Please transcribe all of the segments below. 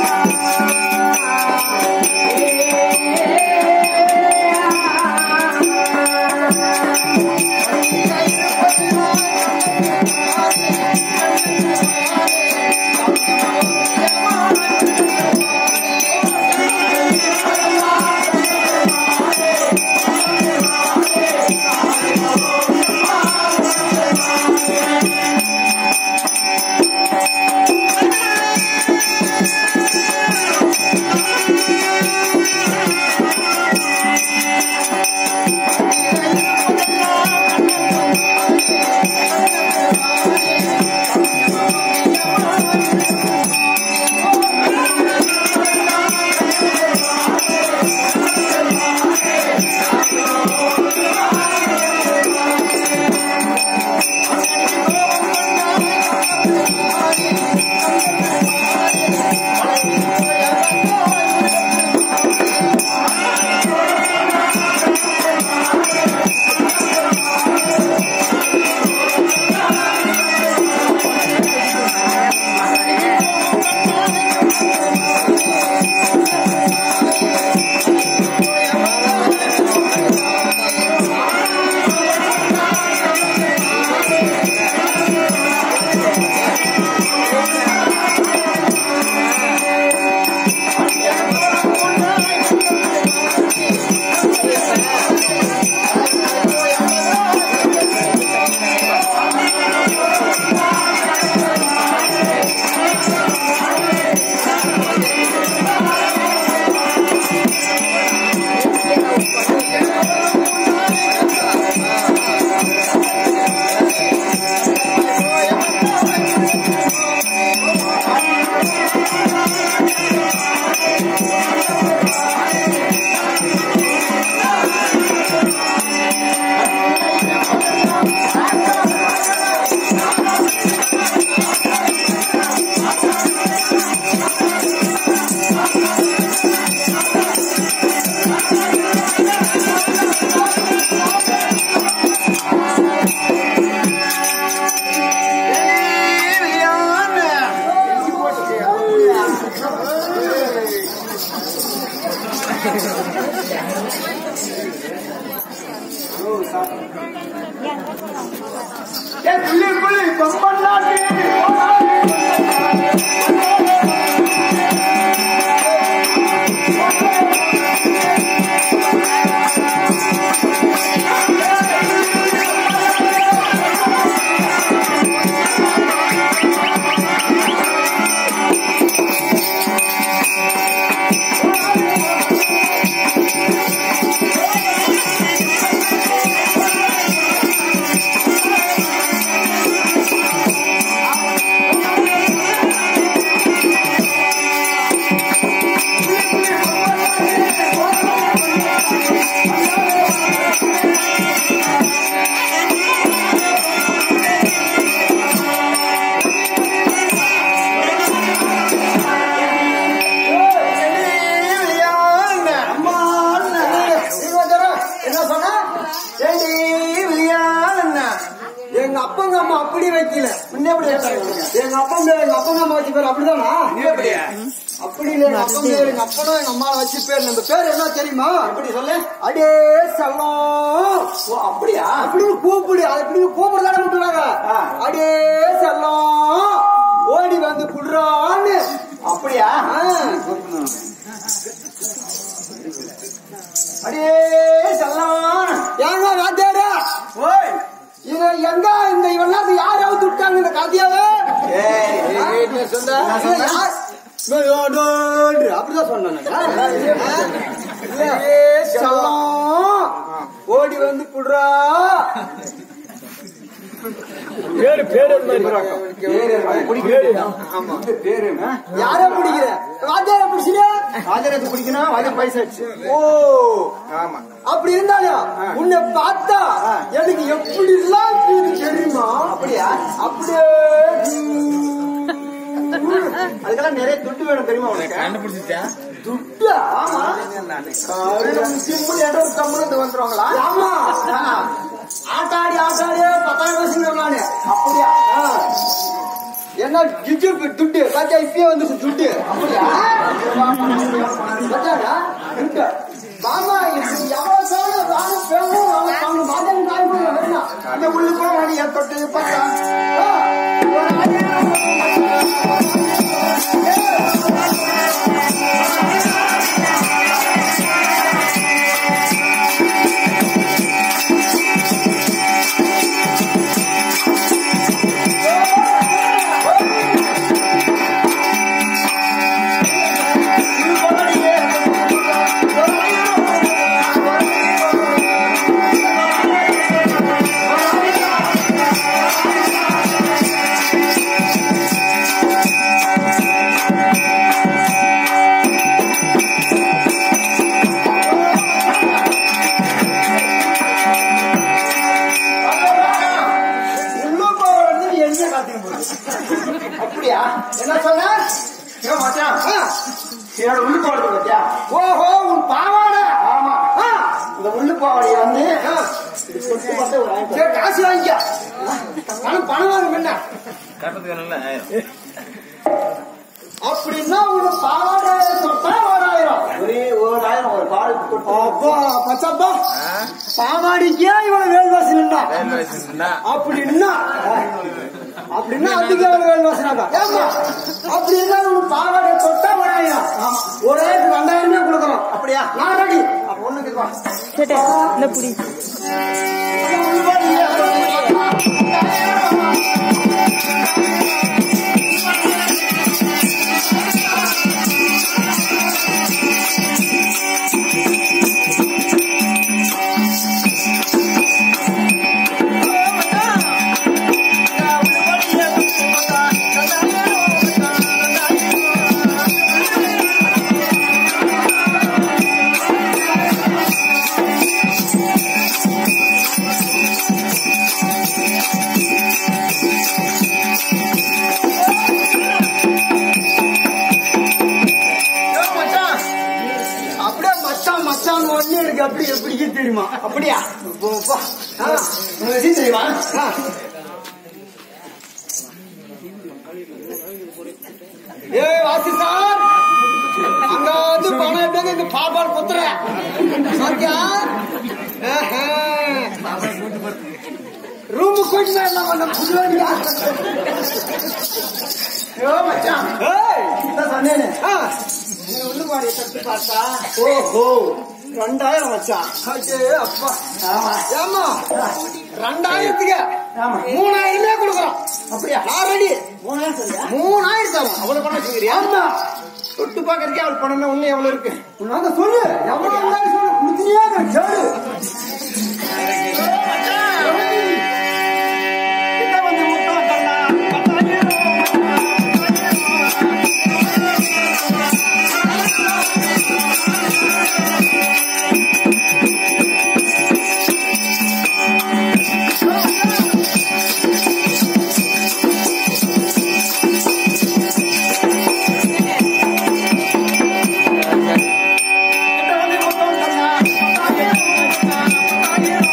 ஏ புள்ளி புள்ளி கொம்பன்னாட்டி என்ன சொன்ன ஏண்டி விளையாடுன்னா எங்க அப்பங்க அம்மா அப்படி வைக்கல முன்ன எப்படி வச்சாங்க எங்க அப்பங்க எங்க அப்பங்க அம்மா வச்ச பேர் அப்படிதானா அப்படி இல்ல எங்க அப்பங்க எங்க அப்பனும் எங்க அம்மா வச்ச பேர் நம்ம பேர் என்ன தெரியுமா அப்படி சொல்லு அடே செல்லம் ஓ அப்படியா அப்படி கூப்பிடு அது எப்படி கூப்பிடுதானே விட்டுறாங்க அடே செல்லம் ஓடி வந்து குடுறான்னு அப்படியா அடே செல்லம் ஏங்க வாத்தியாரா ஓய் இது எங்க இந்த இவெல்லாம் யாராவது விட்டாங்க இந்த கதையாவே அப்படிதான் சொன்னாங்க ஓடி வந்து குடுறா பேரு பேரு யார பிடிக்கிற வாத்தியார பிடிச்சியா வாத்தியாரத்தை பிடிக்கணும் வாத்தியார் பைசாச்சு ஓ ஆமா அப்படி இருந்தாலும் உன்னை பார்த்தா எனக்கு எப்படி எல்லாம் தெரியுமா அப்படியா அப்படியே அதுக்கெல்லாம் நிறைய துட்டு வேணும் தெரியுமா உனக்கு கண்டுபிடிச்சிட்டா துட்டு ஆமா சிம்பிள் ஏதோ ஒரு கம்பெனி வந்துருவாங்களா ஆமா ஆட்டாடி ஆட்டாடி பத்தாயிரம் வருஷம் நானு அப்படியா ஆ. என்ன ஜிஜு துட்டு பாத்தியா இப்பயே வந்துச்சு துட்டு அப்படியா மச்சானா, இங்க. மாமா, இது எவ்வளவு தூரம் வானம் பேரும், அவன் அவங்க மகன் தாய் கூட வேண்டாம். அந்த உள்ளுக்குள்ள வழியை தொட்டு பார்த்தா ஆ, ஒரு ஆயிரம் உள்ள போறது என்ன காத்திட்டு போகுது அப்படியா என்ன சொன்ன ஏன் மச்சான் ஆ, என்னோட உள்ளு போடுறது பத்தியா ஓஹோ உன் பாவாடை ஆமா ஆ, இந்த உள்ளு பாவாடைய வந்து ஆ, இது தொட்டு பார்த்து ஒரு ஆயிரம் சரி, காசு வாங்கிக்க பணம் பணம் வாங்க என்ன கட்டத்துக்கு நல்ல ஆயிரம் அப்படின்னா உங்க பாவாடை தொட்டா ஓராயிரம் ஒரே ஒரு ஆயிரம் ஒரு பால் தொட்டு அப்பா பச்சப்பா பாவாடிக்கே இவ்வளவு வேல்வாசி நின்னா ரயில்வே ஸ்டேஷன்னா அப்படின்னா அப்படின்னா அதுக்கு எவ்வளவு வேல்வாசினாக்கா ஏமா அப்படின்னா உங்க பாவாடை தொட்டா ஓராயிரம் ஆமா ஓராயிரத்துக்கு ரெண்டாயிரமே கொடுக்கணும் அப்படியா நான் ரெடி அப்ப ஒண்ணுக்கு வா சேட்டே இந்த புடி அப்படியே மச்சான் மச்சான் ஒண்ணு எனக்கு அப்படி எப்படி தெரியுமா அப்படியா போப்பா. ஆ, உனக்கு சீ தெரியுமா ஆ. ஏய் வாசி சார் அங்க வந்து பணம் எப்படி இந்த பாப்பால் குத்துற ஓகே ரூமு கூட்டினா எல்லாம் பண்ண புதுவாடியா ஐயோ மச்சான் ஏய் என்ன சொன்னேன்னு ஆ நீ உள்ளு பாவாடைய தொட்டு பார்த்தா ஓஹோ ரெண்டாயிரம் வச்சான் அடே அப்பா ஆமா ஏமா ரெண்டாயிரத்துக்கு ஆமா மூணாயிரமே கொடுக்குறோம் அப்படியா நான் ரெடி மூணாயிரம் சொல்லியா மூணாயிரம் தரோம் அவ்வளவு பணம் வச்சுக்கிறியா ஆமா தொட்டு பாக்கறதுக்கே அவள் பணம் ஒண்ணு எவ்வளவு இருக்கு நாங்க சொல்லு எவ்வளவு இருந்தாலும் சொல்லு குடுத்தியா கேளு கிட்ட வந்து முத்தம் தந்தா பத்தாயிரம் கிட்ட வந்து முத்தம் தந்தா பத்தாயிரம்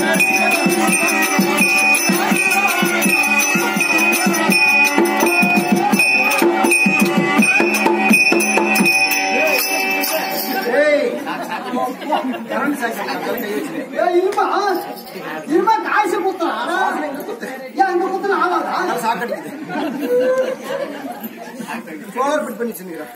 ஏய், இருமா இருமா காசு குத்துறா ஏன் அங்க குத்துனா ஆகாதா சாக்கடிக்குது சோழர் பிட் பண்ணி சொன்னீங்க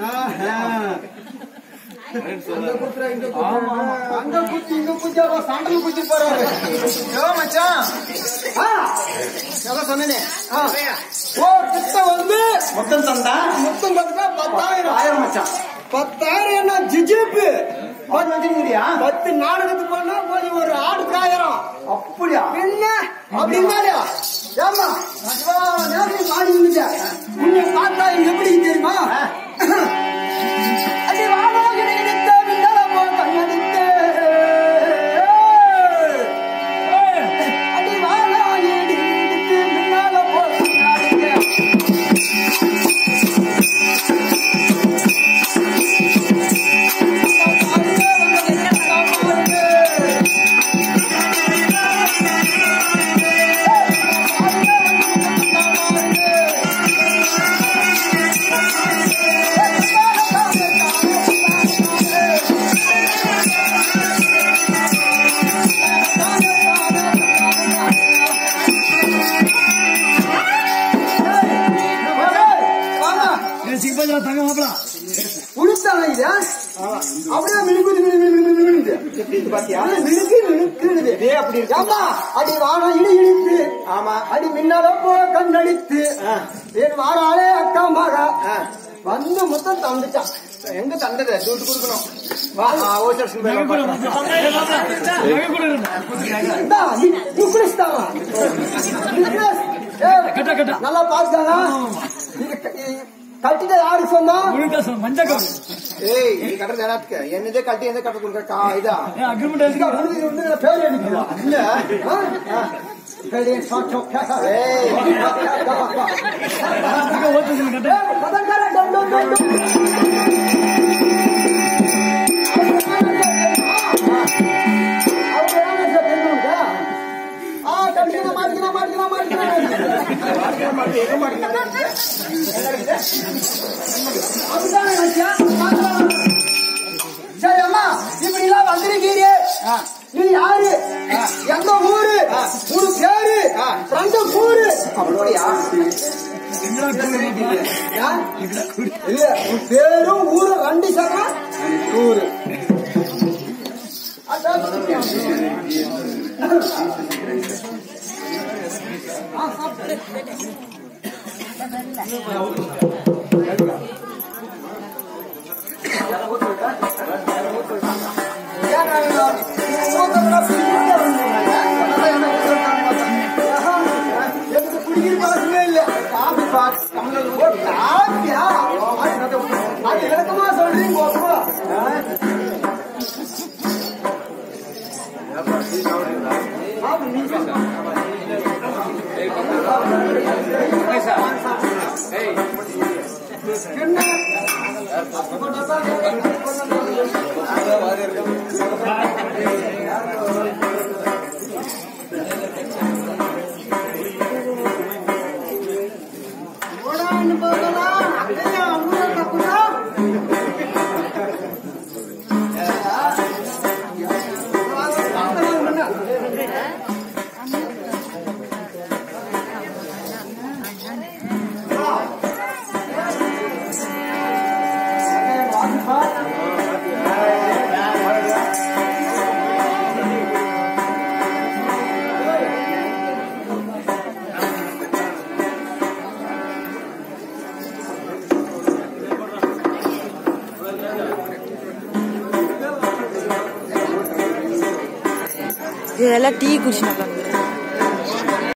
அங்க குச்சி இங்க குச்சி அவன் சண்டல் குச்சி போறாரு யோ மச்சான் ஆ, எவ்வளவு சொன்னேனே ஆ. ஓ கிட்ட வந்து மொத்தம் தந்தா மொத்தம் பார்த்தா பத்தாயிரம் ஆயிரம் மச்சான் பத்தாயிரம் என்ன ஜிஜிபு பத்து வச்சுருக்கிறியா பத்து நாடகத்துக்கு போனா போய் ஒரு ஆடுக்கு ஆயிரம் அப்படியா என்ன அப்படின்னாலே ஏமா நேரம் பாடி இருந்துச்சா உன்னை பார்த்தா எப்படி தெரியுமா அடி வாமா கிடைத்த விண்ணலமோ கண்ணடித்து அடி வாழா இடித்து மின்னால போ கண்ணடித்து ஆ உளுத்தான இது அப்படியே மினுக்குது மினு மினு மினு மினுக்குது இது பாத்தியா அது மினுக்கு மினுக்குது இதே அப்படி இருக்கு ஆமா அடி வானம் இடி இடித்து ஆமா அடி மின்னல போல கண்ணடித்து என் வாராளே அக்கா மகா வந்து மொத்தம் தந்துட்டான் எங்க தந்தது துட்டு கொடுக்கணும் வா ஓசர் இந்தா, நீ- நீ குடிச்சிட்டாவா? பிசினஸ். ஏய், நல்லா பாத்துக்காங்க இது க- இது கட்டிட்ட யாரு சொன்னா ஏய் நீ கட்டுறது எனக்கு என்னதே கட்டி எந்த கட்ட கொடுக்க கா இதா இதுக்கு உனக்கு வந்து நான் பேர் அடிக்கிறா இல்ல ஆ? ஆ. பெரிய சாட்சம் கேட்காத. ஏய். ஏய், பதங்கார டம் டம் டம் டம். அவங்க ஏன் சார் தெரிஞ்சுக்கிட்டா? ஆ, கட்டிக்கணும், மாட்டிக்கணும், மாட்டிக்கணும், மாட்டிக்கணும். எங்க மாட்டீங்க அதுதானே நினைச்சா? பார்க்கலாம். சரி அம்மா இப்படி எல்லாம் வந்திருக்கீங்க நீ யாரு எந்த ஊரு உன் பேரு ரெண்டு கூறு அப்படியா ஆ? இல்ல உன் பேரும் ஊரு ரெண்டு சொன்னா ஊரு அதான் ஆ, சாப்பிடு. ஏன் நான் ஊத்தமெல்லாம் பிடிக்கிறதே இல்லைங்க. ஆஹா, எனக்கு பிடிக்கிற பழக்கமே இல்ல. காபி பாட், டம்ளர் ஓ, காபியா? அது விளக்கமா சொல்றீங்க ஓகேவா? ஆமா, நீங்க என்ன? ஓடான்னு போகலாம். ஐயா, ஊரை தப்புதா? இதெல்லாம் டீ குடிச்சுனா